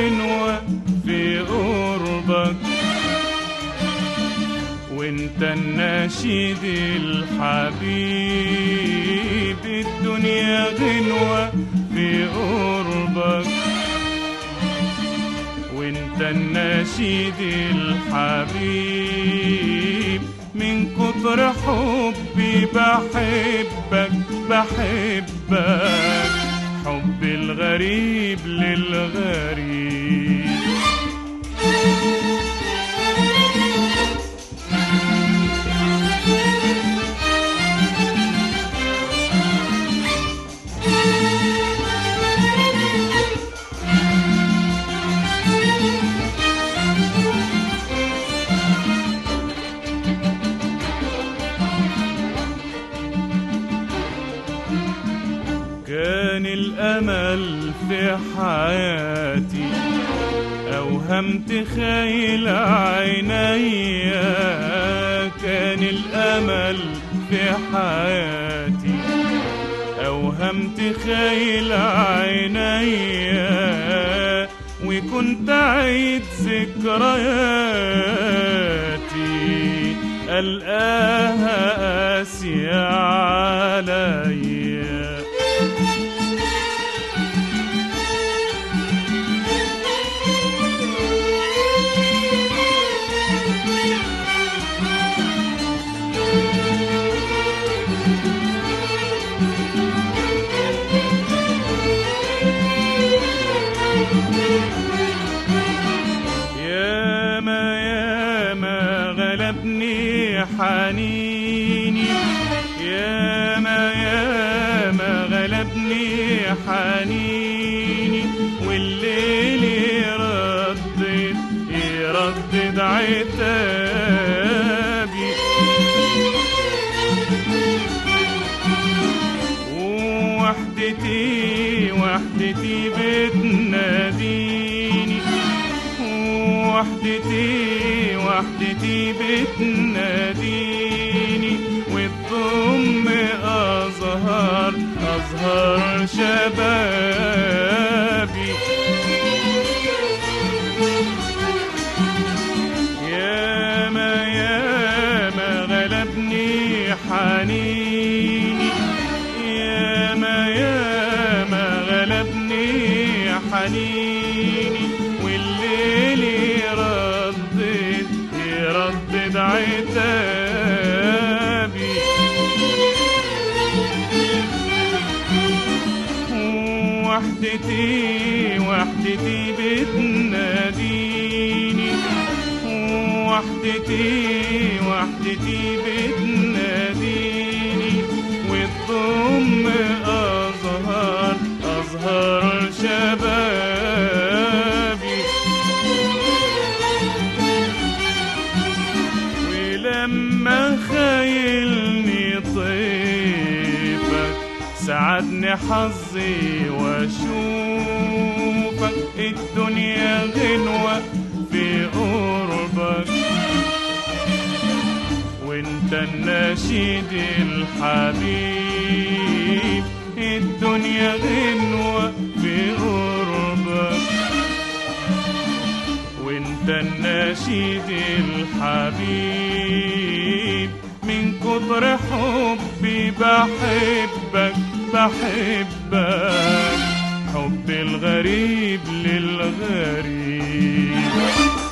غنوة في قربك وانت النشيد الحبيب الدنيا غنوة في قربك وانت النشيد الحبيب من كتر حبي بحبك بحبك حب الغريب للغريب كان الأمل في حياتي أوهمت خيل عيني كان الأمل في حياتي أوهمت خيل عيني وكنت عيد ذكرياتي ألقاها قاسية عليا ياما ياما غلبني حنيني ياما ياما غلبني حنيني والليل يردد يردد عتابي وحدتي وحدتي بتناديني وحدتي وحدتي بتناديني وتضم أزهار أزهار شبابي ياما ياما غلبني حنيني ياما ياما غلبني حنيني والليل يردد يردد عتابي وحدتي وحدتي بتناديني وحدتي وحدتي بتناديني وتضم أزهار أزهار شبابي ولما خيلني طيفك سعدني حظي واشوفك الدنيا غنوة في قربك وانت النشيد الحبيب الدنيا غنوة في قربك وانت النشيد الحبيب من كتر حبي بحبك بحبك حب الغريب للغريب